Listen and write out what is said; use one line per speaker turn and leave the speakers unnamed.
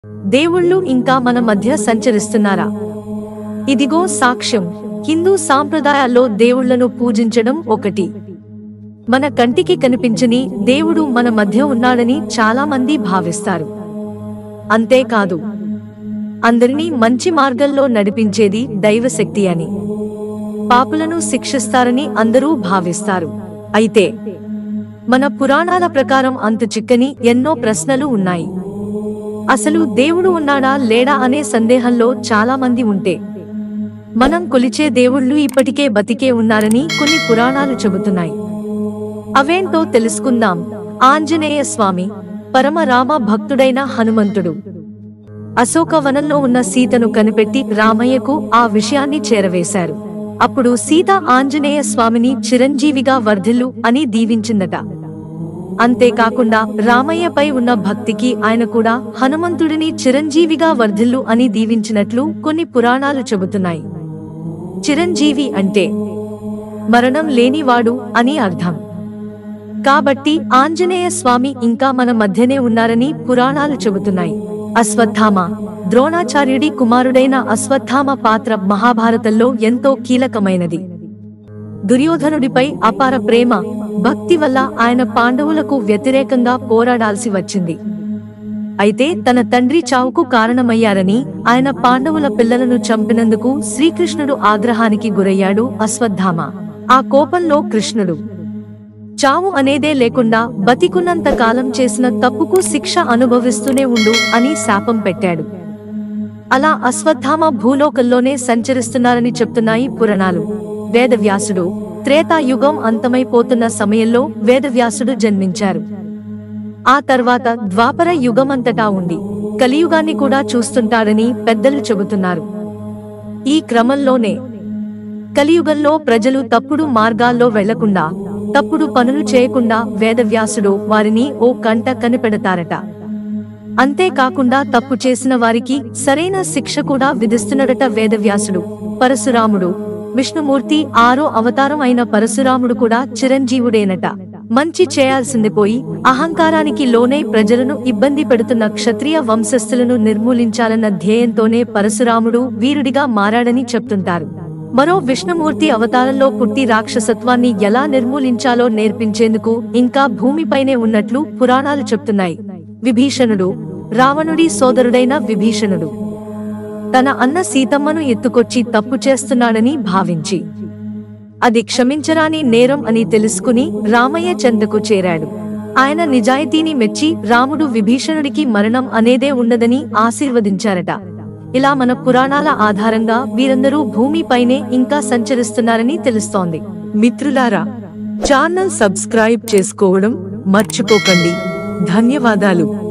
దేవుళ్ళు ఇంకా మన మధ్య సంచరిస్తున్నారా ఇదిగో సాక్ష్యం హిందూ సాంప్రదాయాల్లో దేవుళ్లను పూజించడం ఒకటి మన కంటికి కనిపించని దేవుడు మన మధ్య ఉన్నాడని చాలా మంది భావిస్తారు అంతేకాదు అందరినీ మంచి మార్గంలో నడిపించేది దైవశక్తి అని పాపులను శిక్షిస్తారని అందరూ భావిస్తారు అయితే మన పురాణాల ప్రకారం అంతు చిక్కని ఎన్నో ప్రశ్నలు ఉన్నాయి అసలు దేవుడు ఉన్నాడా లేడా అనే సందేహంలో చాలా మంది ఉంటే మనం కొలిచే దేవుళ్ళు ఇప్పటికే బతికే ఉన్నారని కొన్ని పురాణాలు చెబుతున్నాయి అవేంటో తెలుసుకుందాం ఆంజనేయ స్వామి పరమరామ భక్తుడైన హనుమంతుడు అశోకవనంలో ఉన్న సీతను కనిపెట్టి రామయ్యకు ఆ విషయాన్ని చేరవేశారు అప్పుడు సీత ఆంజనేయ స్వామిని చిరంజీవిగా వర్ధిల్లు అని దీవించిందట అంతేకాకుండా రామయ్యపై ఉన్న భక్తికి ఆయన కూడా హనుమంతుడిని చిరంజీవిగా వర్ధిల్లు అని దీవించినట్లు కొన్ని పురాణాలు చెబుతున్నాయి చిరంజీవి అంటే మరణం లేనివాడు అని అర్థం కాబట్టి ఆంజనేయ స్వామి ఇంకా మన మధ్యనే ఉన్నారని పురాణాలు చెబుతున్నాయి అశ్వత్థామ ద్రోణాచార్యుడి కుమారుడైన అశ్వత్థామ పాత్ర మహాభారతంలో ఎంతో కీలకమైనది దుర్యోధనుడిపై అపార ప్రేమ భక్తి వల్ల ఆయన పాండవులకు వ్యతిరేకంగా పోరాడాల్సి వచ్చింది అయితే తన తండ్రి చావుకు కారణమయ్యారని ఆయన పాండవుల పిల్లలను చంపినందుకు శ్రీకృష్ణుడు ఆగ్రహానికి గురయ్యాడు అశ్వత్థామ ఆ కోపంలో కృష్ణుడు చావు అనేదే లేకుండా బతికున్నంత కాలం చేసిన తప్పుకు శిక్ష అనుభవిస్తూనే ఉండు అని శాపం పెట్టాడు అలా అశ్వత్థామ భూలోకంలోనే సంచరిస్తున్నారని చెప్తున్నాయి పురాణాలు వేదవ్యాసుడు త్రేతాయుగం అంతమైపోతున్న సమయంలో వేదవ్యాసుడు జన్మించారు ఆ తర్వాత ద్వాపర యుగమంతటా ఉండి కలియుగాన్ని కూడా చూస్తుంటాడని పెద్దలు చెబుతున్నారు ఈ క్రమంలోనే కలియుగంలో ప్రజలు తప్పుడు మార్గాల్లో వెళ్లకుండా తప్పుడు పనులు చేయకుండా వేదవ్యాసుడు వారిని ఓ కంట కనిపెడతారట అంతేకాకుండా తప్పు చేసిన వారికి సరైన శిక్ష కూడా విధిస్తున్నడట వేదవ్యాసుడు పరశురాముడు విష్ణుమూర్తి ఆరో అవతారం అయిన పరశురాముడు కూడా చిరంజీవుడేనట మంచి చేయాల్సింది పోయి అహంకారానికి లోనై ప్రజలను ఇబ్బంది పెడుతున్న క్షత్రియ వంశస్థులను నిర్మూలించాలన్న ధ్యేయంతోనే పరశురాముడు వీరుడిగా మారాడని చెప్తుంటారు మరో విష్ణుమూర్తి అవతారంలో పుట్టి రాక్షసత్వాన్ని ఎలా నిర్మూలించాలో నేర్పించేందుకు ఇంకా భూమిపైనే ఉన్నట్లు పురాణాలు చెప్తున్నాయి విభీషణుడు రావణుడి సోదరుడైన విభీషణుడు తన అన్న సీతమ్మను ఎత్తుకొచ్చి తప్పు చేస్తున్నాడని భావించి అది క్షమించరాని నేరం అని తెలుసుకుని రామయ్య చెంతకు చేరాడు ఆయన నిజాయితీని మెచ్చి రాముడు విభీషణుడికి మరణం అనేదే ఉండదని ఆశీర్వదించారట ఇలా మన పురాణాల ఆధారంగా వీరందరూ భూమిపైనే ఇంకా సంచరిస్తున్నారని తెలుస్తోంది మిత్రులారా ఛానల్ సబ్స్క్రైబ్ చేసుకోవడం మర్చిపోకండి ధన్యవాదాలు